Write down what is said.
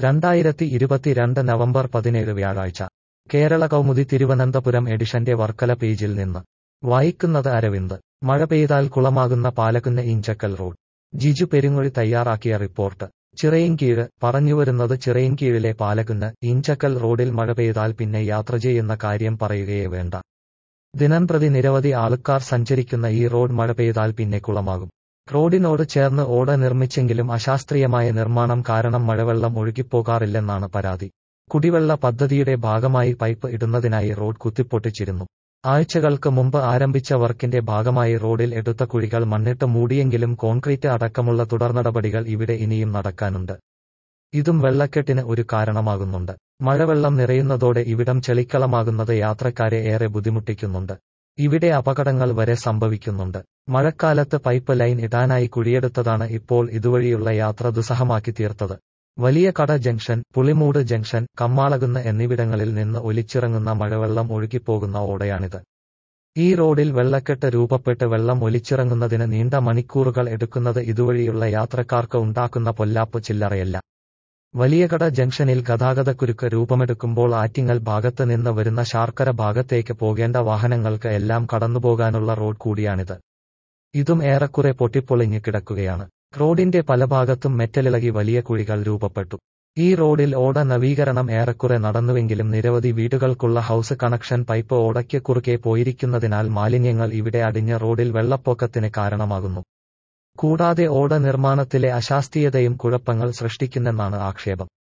രണ്ടായിരത്തി ഇരുപത്തിരണ്ട് നവംബർ പതിനേഴ് വ്യാഴാഴ്ച കേരള കൗമുദി തിരുവനന്തപുരം എഡിഷന്റെ വർക്കല പേജിൽ നിന്ന് വായിക്കുന്നത് അരവിന്ദ് മഴ പെയ്താൽ കുളമാകുന്ന പാലക്കുന്ന് ഇഞ്ചക്കൽ റോഡ് ജിജു പെരുങ്ങൊഴി തയ്യാറാക്കിയ റിപ്പോർട്ട് ചിറയിൻകീഴ് പറഞ്ഞുവരുന്നത് ചിറയിൻകീഴിലെ പാലക്കുന്ന് ഇഞ്ചക്കൽ റോഡിൽ മഴ പെയ്താൽ പിന്നെ യാത്ര ചെയ്യുന്ന കാര്യം പറയുകയേ വേണ്ട ദിനംപ്രതി നിരവധി ആൾക്കാർ സഞ്ചരിക്കുന്ന ഈ റോഡ് മഴ പെയ്താൽ പിന്നെ കുളമാകും റോഡിനോട് ചേർന്ന് ഓട നിർമ്മിച്ചെങ്കിലും അശാസ്ത്രീയമായ നിർമ്മാണം കാരണം മഴവെള്ളം ഒഴുകിപ്പോകാറില്ലെന്നാണ് പരാതി കുടിവെള്ള പദ്ധതിയുടെ ഭാഗമായി പൈപ്പ് ഇടുന്നതിനായി റോഡ് കുത്തിപ്പൊട്ടിച്ചിരുന്നു ആഴ്ചകൾക്ക് മുമ്പ് ആരംഭിച്ച വർക്കിന്റെ ഭാഗമായി റോഡിൽ എടുത്ത കുഴികൾ മണ്ണിട്ട് മൂടിയെങ്കിലും കോൺക്രീറ്റ് അടക്കമുള്ള തുടർനടപടികൾ ഇവിടെ ഇനിയും നടക്കാനുണ്ട് ഇതും വെള്ളക്കെട്ടിന് ഒരു കാരണമാകുന്നുണ്ട് മഴവെള്ളം നിറയുന്നതോടെ ഇവിടം ചെളിക്കളമാകുന്നത് യാത്രക്കാരെ ഏറെ ബുദ്ധിമുട്ടിക്കുന്നുണ്ട് ഇവിടെ അപകടങ്ങൾ വരെ സംഭവിക്കുന്നുണ്ട് മഴക്കാലത്ത് പൈപ്പ് ലൈൻ ഇടാനായി കുഴിയെടുത്തതാണ് ഇപ്പോൾ ഇതുവഴിയുള്ള യാത്ര ദുസ്സഹമാക്കി തീർത്തത് വലിയ കട ജംഗ്ഷൻ പുളിമൂട് ജംഗ്ഷൻ കമ്മാളകുന്ന് എന്നിവിടങ്ങളിൽ നിന്ന് ഒലിച്ചിറങ്ങുന്ന മഴവെള്ളം ഒഴുകിപ്പോകുന്ന ഓടയാണിത് ഈ റോഡിൽ വെള്ളക്കെട്ട് രൂപപ്പെട്ട് വെള്ളം ഒലിച്ചിറങ്ങുന്നതിന് നീണ്ട മണിക്കൂറുകൾ എടുക്കുന്നത് ഇതുവഴിയുള്ള യാത്രക്കാർക്ക് ഉണ്ടാക്കുന്ന പൊല്ലാപ്പ് ചില്ലറയല്ല വലിയകട ജംഗ്ഷനിൽ ഗതാഗതക്കുരുക്ക് രൂപമെടുക്കുമ്പോൾ ആറ്റിങ്ങൽ ഭാഗത്ത് നിന്ന് വരുന്ന ശാർക്കര ഭാഗത്തേക്ക് പോകേണ്ട വാഹനങ്ങൾക്ക് എല്ലാം കടന്നുപോകാനുള്ള റോഡ് കൂടിയാണിത് ഇതും ഏറെക്കുറെ പൊട്ടിപ്പൊളിഞ്ഞ് കിടക്കുകയാണ് റോഡിന്റെ പല ഭാഗത്തും മെറ്റലിളകി വലിയ കുഴികൾ രൂപപ്പെട്ടു ഈ റോഡിൽ ഓട നവീകരണം ഏറെക്കുറെ നടന്നുവെങ്കിലും നിരവധി വീടുകൾക്കുള്ള ഹൌസ് കണക്ഷൻ പൈപ്പ് ഓടയ്ക്ക് കുറുകെ പോയിരിക്കുന്നതിനാൽ മാലിന്യങ്ങൾ ഇവിടെ അടിഞ്ഞ റോഡിൽ വെള്ളപ്പൊക്കത്തിന് കാരണമാകുന്നു കൂടാതെ ഓട നിർമ്മാണത്തിലെ അശാസ്ത്രീയതയും കുഴപ്പങ്ങൾ സൃഷ്ടിക്കുന്നെന്നാണ് ആക്ഷേപം